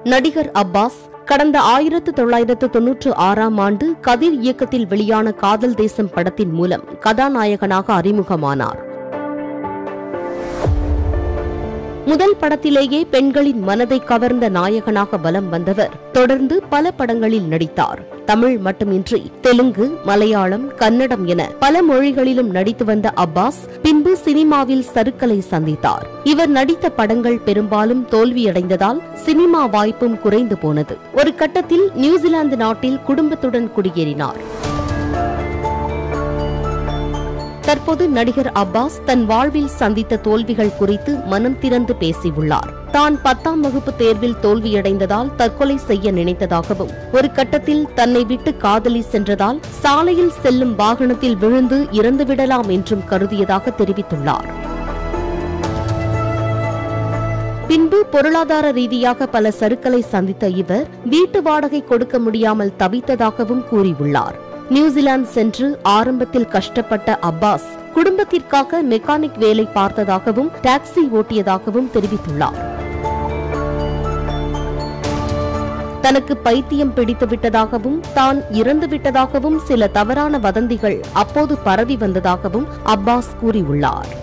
நடிகர் அப்பாஸ் கடந்த ஆயிரத்து தொள்ளாயிரத்து தொன்னூற்று ஆறாம் ஆண்டு கதிர் இயக்கத்தில் வெளியான காதல் தேசம் படத்தின் மூலம் கதாநாயகனாக அறிமுகமானார் முதல் படத்திலேயே பெண்களின் மனதை கவர்ந்த நாயகனாக வலம் வந்தவர் தொடர்ந்து பல படங்களில் நடித்தார் தமிழ் மட்டுமின்றி தெலுங்கு மலையாளம் கன்னடம் என பல மொழிகளிலும் நடித்து வந்த அப்பாஸ் பின்பு சினிமாவில் சறுக்கலை சந்தித்தார் இவர் நடித்த படங்கள் பெரும்பாலும் தோல்வியடைந்ததால் சினிமா வாய்ப்பும் குறைந்து போனது ஒரு கட்டத்தில் நியூசிலாந்து நாட்டில் குடும்பத்துடன் குடியேறினார் தற்போது நடிகர் அப்பாஸ் தன் வாழ்வில் சந்தித்த தோல்விகள் குறித்து மனம் திறந்து பேசியுள்ளார் தான் பத்தாம் வகுப்பு தேர்வில் தோல்வியடைந்ததால் தற்கொலை செய்ய நினைத்ததாகவும் ஒரு கட்டத்தில் தன்னை விட்டு காதலி சென்றதால் சாலையில் செல்லும் வாகனத்தில் விழுந்து இறந்துவிடலாம் என்றும் கருதியதாக தெரிவித்துள்ளார் பின்பு பொருளாதார ரீதியாக பல சறுக்களை சந்தித்த இவர் வீட்டு வாடகை கொடுக்க முடியாமல் தவித்ததாகவும் கூறியுள்ளார் நியூசிலாந்து சென்று ஆரம்பத்தில் கஷ்டப்பட்ட அப்பாஸ் குடும்பத்திற்காக மெக்கானிக் வேலை பார்த்ததாகவும் டாக்ஸி ஓட்டியதாகவும் தெரிவித்துள்ளார் தனக்கு பைத்தியம் பிடித்து விட்டதாகவும் தான் இறந்து விட்டதாகவும் சில தவறான வதந்திகள் அப்போது பரவி வந்ததாகவும் அப்பாஸ் கூறியுள்ளார்